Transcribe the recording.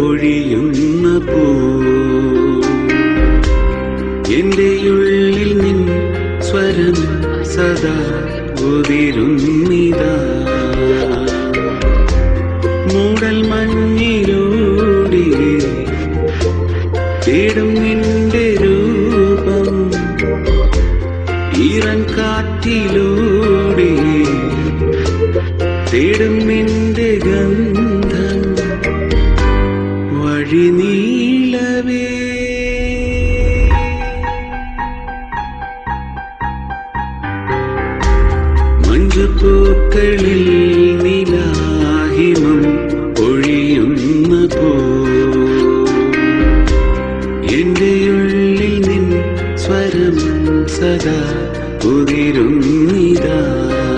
പൊഴിയുന്ന പൂ എന്റെ ഉള്ളിൽ നിൻ സ്വരം സദാ ഉതിരുന്നിതാ മൂടൽ മഞ്ഞിലൂടെ തേടും നിന്റെ രൂപം ഈറൻ കാറ്റിലൂടെ തേടും നിന്റെ ഗന്ധം വഴി നീളവേ മഞ്ചുപൂക്കളിൽ നിലാഹിമം ഒഴിയുന്ന പോ എന്റെ ഉള്ളിൽ നിൻ സ്വരം സദാ ഉതിരുന്നിതാ